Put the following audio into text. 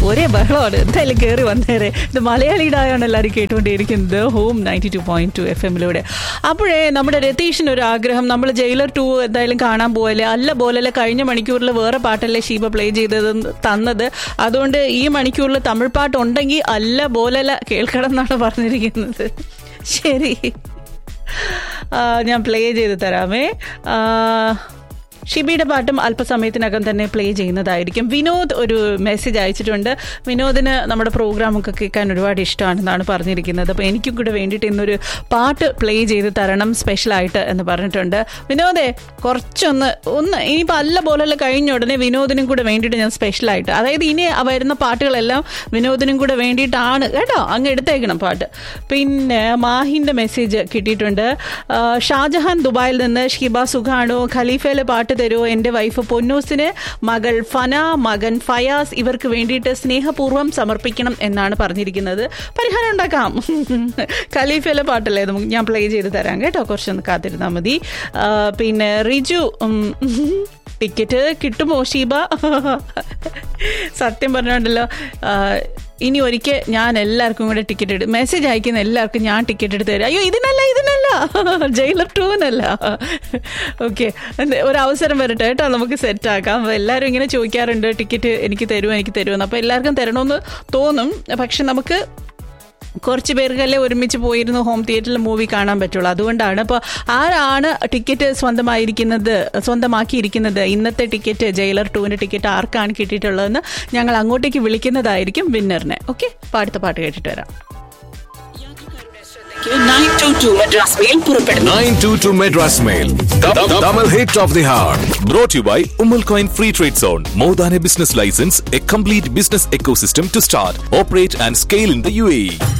ഒരേ ബഹളമാണ് എന്തായാലും കയറി വന്നേരെ ഇത് മലയാളിയുടെയാണ് എല്ലാവരും കേട്ടുകൊണ്ടിരിക്കുന്നത് home ninety two point two F എമ്മിലൂടെ അപ്പോഴേ നമ്മുടെ രതീഷിന് ഒരു ആഗ്രഹം നമ്മൾ ജയിലർ ടു എന്തായാലും കാണാൻ പോകല്ലേ അല്ല പോലല്ലേ കഴിഞ്ഞ മണിക്കൂറിൽ വേറെ പാട്ടല്ലേ ഷീബ പ്ലേ ചെയ്തത് തന്നത് അതുകൊണ്ട് ഈ മണിക്കൂറിൽ തമിഴ് പാട്ട് ഉണ്ടെങ്കിൽ അല്ല പോലല്ല കേൾക്കണം എന്നാണ് പറഞ്ഞിരിക്കുന്നത് ശരി ആ, ഞാൻ പ്ലേ ചെയ്ത് തരാമേ ആ, ഷിബിയുടെ പാട്ടും അല്പസമയത്തിനകം തന്നെ പ്ലേ ചെയ്യുന്നതായിരിക്കും വിനോദ് ഒരു മെസ്സേജ് അയച്ചിട്ടുണ്ട് വിനോദിന് നമ്മുടെ പ്രോഗ്രാമൊക്കെ കേൾക്കാൻ ഒരുപാട് ഇഷ്ടമാണെന്നാണ് പറഞ്ഞിരിക്കുന്നത് അപ്പോൾ എനിക്കും കൂടെ വേണ്ടിയിട്ട് ഇന്നൊരു പാട്ട് പ്ലേ ചെയ്ത് തരണം സ്പെഷ്യലായിട്ട് എന്ന് പറഞ്ഞിട്ടുണ്ട് വിനോദേ കുറച്ചൊന്ന് ഒന്ന് ഇനിയിപ്പോൾ അല്ല പോലെയല്ല കഴിഞ്ഞ ഉടനെ വിനോദിനും കൂടെ വേണ്ടിയിട്ട് ഞാൻ സ്പെഷ്യലായിട്ട് അതായത് ഇനി ആ വരുന്ന പാട്ടുകളെല്ലാം വിനോദിനും കൂടെ വേണ്ടിയിട്ടാണ് കേട്ടോ അങ്ങ് എടുത്തേക്കണം പാട്ട് പിന്നെ മാഹിൻ്റെ മെസ്സേജ് കിട്ടിയിട്ടുണ്ട് ആ, ഷാജഹാൻ ദുബായിൽ നിന്ന് ഷിബ സുഖാണോ ഖലീഫയിലെ പാട്ട് തരുമോ എൻ്റെ വൈഫ് പൊന്നൂസിന് മകൾ ഫന മകൻ ഫയാസ് ഇവർക്ക് വേണ്ടിയിട്ട് സ്നേഹപൂർവ്വം സമർപ്പിക്കണം എന്നാണ് പറഞ്ഞിരിക്കുന്നത് പരിഹാരം ഉണ്ടാക്കാം ഖലീഫയിലെ പാട്ടല്ലേ നമുക്ക് ഞാൻ പ്ലേ ചെയ്ത് തരാം കേട്ടോ കുറച്ചൊന്ന് കാത്തിരുന്നാൽ മതി ആ, പിന്നെ റിജു ഉം, ടിക്കറ്റ് കിട്ടുമോ ഷീബ സത്യം പറഞ്ഞുണ്ടല്ലോ ആ, ഇനി ഒരിക്കൽ ഞാൻ എല്ലാവർക്കും കൂടെ ടിക്കറ്റ് എടുത്ത് മെസ്സേജ് അയക്കുന്ന എല്ലാവർക്കും ഞാൻ ടിക്കറ്റ് എടുത്ത് തരാം അയ്യോ ഇതിനല്ല ഇതിനല്ല ജയിലർ ടൂന്നല്ല ഓക്കെ ഒരു അവസരം വരട്ടെ കേട്ടോ നമുക്ക് സെറ്റ് ആക്കാം അപ്പോൾ എല്ലാവരും ഇങ്ങനെ ചോദിക്കാറുണ്ട് ടിക്കറ്റ് എനിക്ക് തരുമോ എനിക്ക് തരുമോ അപ്പോൾ എല്ലാവർക്കും തരണമെന്ന് തോന്നും പക്ഷെ നമുക്ക് കുറച്ച് പേർക്കല്ലേ ഒരുമിച്ച് പോയിരുന്നു ഹോം തിയേറ്ററിൽ മൂവി കാണാൻ പറ്റുള്ളൂ അതുകൊണ്ടാണ് അപ്പോൾ ആരാണ് ടിക്കറ്റ് സ്വന്തമായിരിക്കുന്നത് സ്വന്തമാക്കിയിരിക്കുന്നത് ഇന്നത്തെ ടിക്കറ്റ് ജയിലർ ടൂവിൻ്റെ ടിക്കറ്റ് ആർക്കാണ് കിട്ടിയിട്ടുള്ളതെന്ന് ഞങ്ങൾ അങ്ങോട്ടേക്ക് വിളിക്കുന്നതായിരിക്കും വിന്നറിനെ ഓക്കെ അടുത്ത പാട്ട് കേട്ടിട്ട് വരാം nine two two Madras mail പുറപ്പെടുന്നു 922 Madras Mail. Tamil hit of the heart. Brought to you by Umal Coin Free Trade Zone. More than a business license, a complete business ecosystem to start, operate, and scale in the UAE.